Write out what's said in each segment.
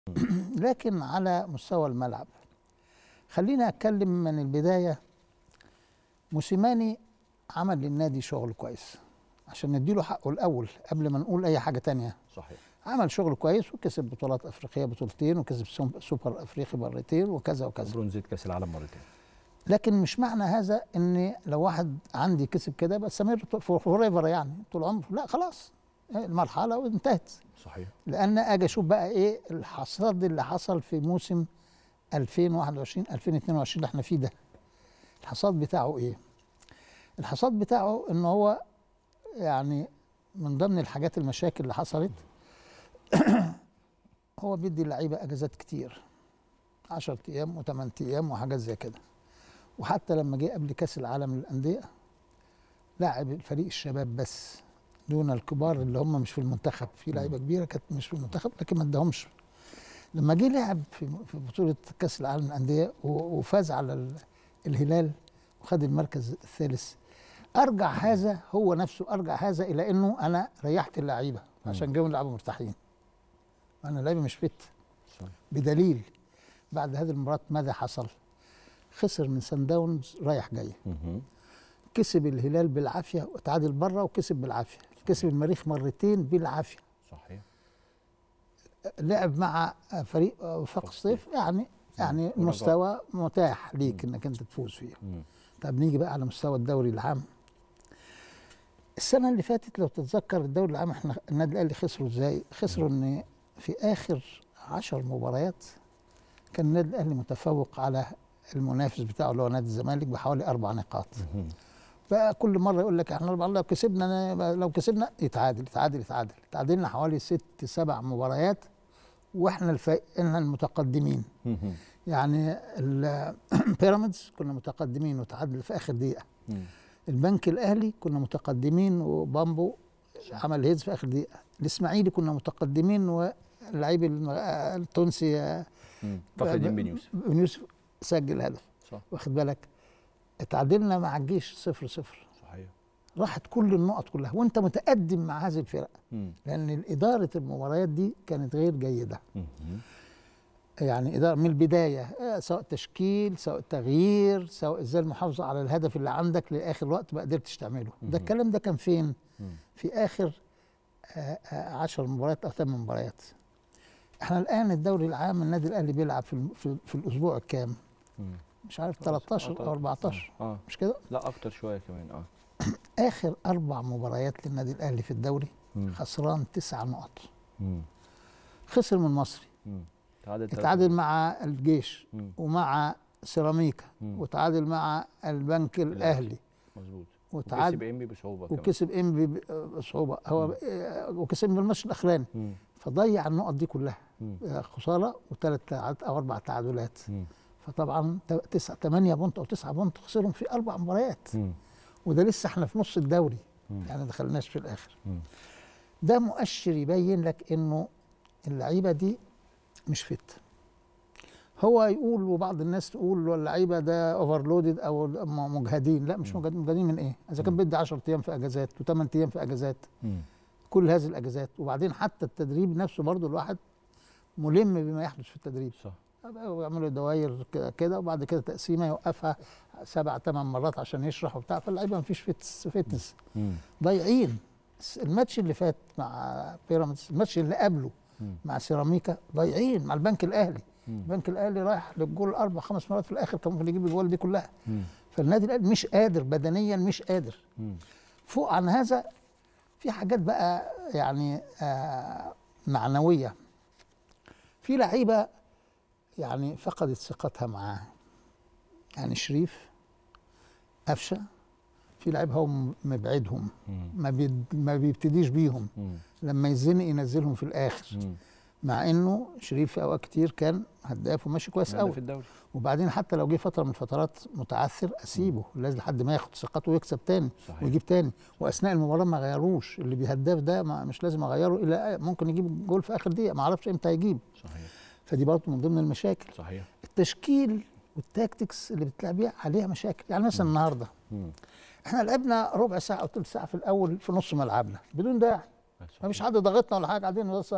لكن على مستوى الملعب خلينا اتكلم من البدايه موسيماني عمل للنادي شغل كويس عشان نديله حقه الاول قبل ما نقول اي حاجه تانية صحيح عمل شغل كويس وكسب بطولات افريقيه بطولتين وكسب سوم- سوبر افريقي مرتين وكذا وكذا برونزيه كاس العالم مرتين لكن مش معنى هذا ان لو واحد عندي كسب كده بستمر فور ايفر يعني طول عمره لا خلاص المرحله وانتهت صحيح لان اجي اشوف بقى ايه الحصاد اللي حصل في موسم 2021 2022 اللي احنا فيه ده الحصاد بتاعه ايه الحصاد بتاعه ان هو يعني من ضمن الحاجات المشاكل اللي حصلت هو بيدي اللعيبه اجازات كتير 10 ايام و8 ايام وحاجات زي كده وحتى لما جه قبل كاس العالم للانديه لاعب الفريق الشباب بس دون الكبار اللي هم مش في المنتخب في لعيبه كبيره كانت مش في المنتخب لكن ما اداهمش لما جه لعب في في بطوله كاس العالم للانديه و- وفاز على ال- الهلال وخد المركز الثالث ارجع هذا هو نفسه ارجع هذا الى انه انا ريحت اللعيبه عشان جاوا يلعبوا مرتاحين انا اللعيبه مش فت صحيح. بدليل بعد هذه المباراه ماذا حصل خسر من سان داونز رايح جاي مهم. كسب الهلال بالعافيه وتعادل بره وكسب بالعافيه كسب المريخ مرتين بالعافيه صحيح لعب مع فريق وفاق الصيف يعني يعني ورجاء. مستوى متاح ليك انك انت تفوز فيه مم. طب نيجي بقى على مستوى الدوري العام السنه اللي فاتت لو تتذكر الدوري العام احنا النادي الاهلي خسروا ازاي خسروا ان في اخر عشر مباريات كان النادي الاهلي متفوق على المنافس بتاعه اللي هو نادي الزمالك بحوالي اربع نقاط مهم. بقى كل مره يقول لك احنا اربع لو كسبنا لو كسبنا يتعادل يتعادل يتعادل تعادلنا حوالي ست سبع مباريات واحنا الف... احنا المتقدمين مهم. يعني البيراميدز كنا متقدمين وتعادل في اخر دقيقه مم. البنك الاهلي كنا متقدمين وبامبو عمل هيدز في اخر دقيقه الاسماعيلي كنا متقدمين واللعيب الم- التونسي مم. فخر الدين بن يوسف بن يوسف سجل هدف صح واخد بالك اتعادلنا مع الجيش صفر صفر صحيح راحت كل النقط كلها وانت متقدم مع هذه الفرق مم. لان اداره المباريات دي كانت غير جيده مهم. يعني إدارة من البداية آه، سواء تشكيل سواء تغيير سواء ازاي المحافظة على الهدف اللي عندك لآخر وقت ما قدرتش تعمله ده مهم. الكلام ده كان فين مم. في آخر آه، آه، عشر مباريات أو ثمان مباريات احنا الآن الدوري العام النادي الأهلي بيلعب في, الم- في, في الأسبوع الكام مم. مش عارف 13 أو 14 اه مش كده لا اكتر شويه كمان اه آخر أربع مباريات للنادي الأهلي في الدوري مم. خسران تسع نقط مم. خسر من المصري مم. تعادل تلاتة. اتعادل مع الجيش مم. ومع سيراميكا مم. وتعادل مع البنك الأهلي مظبوط وتعادل وكسب انبي بصعوبه كمان وكسب انبي ب- بصعوبه هو آه، وكسب من الماتش الاخراني مم. فضيع النقط دي كلها مم. آه، خساره وثلاث تعاد او اربع تعادلات مم. فطبعا ت- تسعة ثمانية بونت او تسعة بونت خسرهم في اربع مباريات مم. وده لسه احنا في نص الدوري مم. يعني ما دخلناش في الاخر مم. ده مؤشر يبين لك انه اللعيبه دي مش فت هو يقول وبعض الناس تقول اللعيبه ده اوفرلودد او م- مجهدين لا مش مم. مجهدين مجهدين من ايه؟ اذا كان بيدي 10 ايام في اجازات و8 ايام في اجازات مم. كل هذه الاجازات وبعدين حتى التدريب نفسه برضو الواحد ملم بما يحدث في التدريب صح يعملوا دواير ك- كده وبعد كده تقسيمه يوقفها سبع ثمان مرات عشان يشرح وبتاع فاللعيبه مفيش فيتس فيتنس مم. ضايعين س- الماتش اللي فات مع بيراميدز الماتش اللي قبله مم. مع سيراميكا ضايعين مع البنك الاهلي مم. البنك الاهلي رايح للجول اربع خمس مرات في الاخر كان ممكن يجيب الجول دي كلها مم. فالنادي الاهلي مش قادر بدنيا مش قادر مم. فوق عن هذا في حاجات بقى يعني آه معنويه في لعيبه يعني فقدت ثقتها معاه يعني شريف قفشه في لعيبه هو م- مبعدهم مم. ما, بيد ما بيبتديش بيهم مم. لما يزنق ينزلهم في الاخر مم. مع انه شريف في اوقات كتير كان هداف وماشي كويس هداف قوي الدوري وبعدين حتى لو جه فتره من الفترات متعثر اسيبه لازم لحد ما ياخد ثقته ويكسب تاني صحيح. ويجيب تاني واثناء المباراه ما غيروش اللي بيهداف ده ما مش لازم اغيره الا ممكن يجيب جول في اخر دقيقه ما اعرفش امتى هيجيب صحيح فدي برضه من ضمن المشاكل صحيح التشكيل والتاكتكس اللي بتلعب بيها عليها مشاكل يعني مثلا النهارده مم. احنا لعبنا ربع ساعه او ثلث ساعه في الاول في نص ملعبنا بدون داعي ما فيش حد ضغطنا ولا حاجه قاعدين بس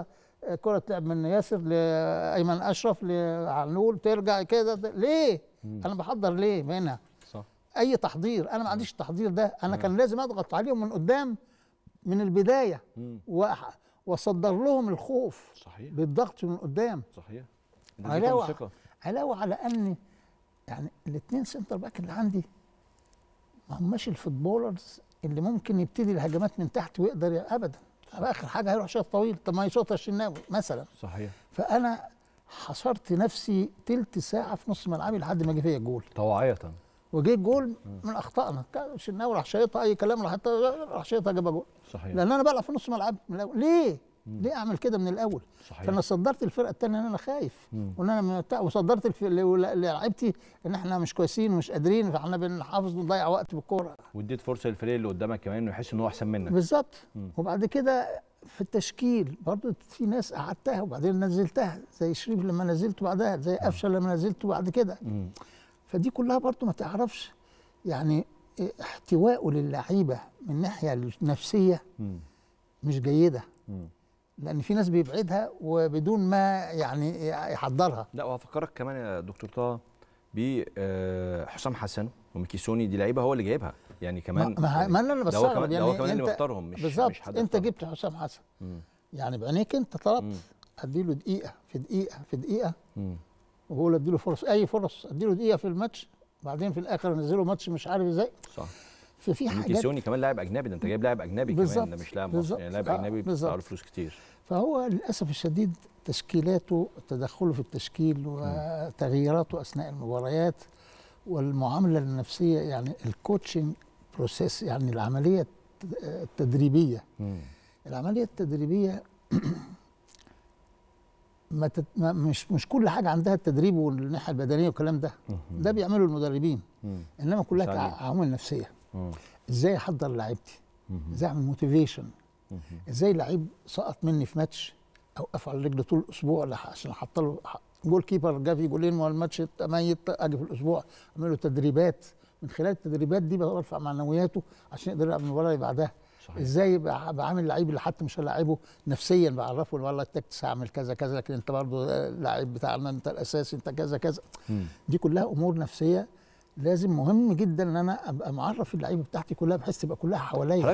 آه، كره تلعب من ياسر لايمن اشرف لعنول ترجع كده ليه مم. انا بحضر ليه منها صح اي تحضير انا ما عنديش التحضير ده انا كان لازم اضغط عليهم من قدام من البدايه مم. وأح- واصدر لهم الخوف صحيح بالضغط من قدام صحيح ده اديتهم علاوه ثقه علاوه على ان يعني الاثنين سنتر باك اللي عندي ما هماش الفوتبولرز اللي ممكن يبتدي الهجمات من تحت ويقدر ي- ابدا طب اخر حاجه هيروح شوط طويل طب ما يشوطها الشناوي مثلا صحيح فانا حصرت نفسي تلت ساعه في نص ملعبي لحد ما جه فيا الجول طوعيه وجه الجول من اخطائنا كان الشناوي راح شايطها اي كلام راح راح شايطها جابها جول صحيح لان انا بلعب في نص ملعب من الأول. ليه؟ ليه اعمل كده من الاول؟ صحيح فانا صدرت الفرقه الثانيه ان انا خايف مم. وان انا من بتاع وصدرت الف- ل- لعيبتي ان احنا مش كويسين ومش قادرين فاحنا بنحافظ ونضيع وقت بالكوره واديت فرصه للفريق اللي قدامك كمان انه يحس ان هو احسن منك بالظبط مم. وبعد كده في التشكيل برضو في ناس قعدتها وبعدين نزلتها زي شريف لما نزلته بعدها زي قفشه لما نزلته بعد كده مم. فدي كلها برضو ما تعرفش يعني إيه احتوائه للعيبه من الناحيه النفسيه مم. مش جيده مم. لان في ناس بيبعدها وبدون ما يعني يحضرها لا وهفكرك كمان يا دكتور طه بحسام حسن وميكيسوني دي لعيبه هو اللي جايبها يعني كمان ما, ما, ما انا ده هو بستغرب كمان, ده يعني هو كمان اللي انت مختارهم مش بالظبط مش حد انت اختارهم. جبت حسام حسن مم. يعني بعينيك انت طلبت مم. اديله دقيقه في دقيقه في دقيقه مم. وبقول اديله فرص اي فرص اديله دقيقه في الماتش بعدين في الاخر انزله ماتش مش عارف ازاي صح ففي حاجات ميكيسوني كمان لاعب اجنبي ده انت جايب لاعب اجنبي كمان بالظبط، ده مش لاعب بالظبط. مصري يعني لاعب آه، اجنبي بالظبط. بتدفع له فلوس كتير فهو للاسف الشديد تشكيلاته تدخله في التشكيل وتغييراته اثناء المباريات والمعامله النفسيه يعني الكوتشنج بروسيس يعني العمليه التدريبيه مم. العمليه التدريبيه ما تت... ما مش مش كل حاجه عندها التدريب والناحيه البدنيه والكلام ده مم. ده بيعمله المدربين مم. انما كلها مساعدين. ع- عوامل نفسيه مم. ازاي احضر لعيبتي مم. ازاي اعمل موتيفيشن مم. ازاي لعيب سقط مني في ماتش اوقف على رجله طول الاسبوع لح- عشان احط له ح- جول كيبر جاب في جولين والماتش ميت اجي في الاسبوع اعمل له تدريبات من خلال التدريبات دي برفع معنوياته عشان يقدر يلعب المباراه اللي بعدها صحيح ازاي بع- بعامل لعيب اللي حتى مش هلاعبه نفسيا بعرفه والله التكتس هعمل كذا كذا لكن انت برضه لعيب بتاعنا انت الاساسي انت كذا كذا مم. دي كلها امور نفسيه لازم مهم جدا ان انا ابقى معرف اللعيبه بتاعتي كلها بحيث تبقى كلها حواليا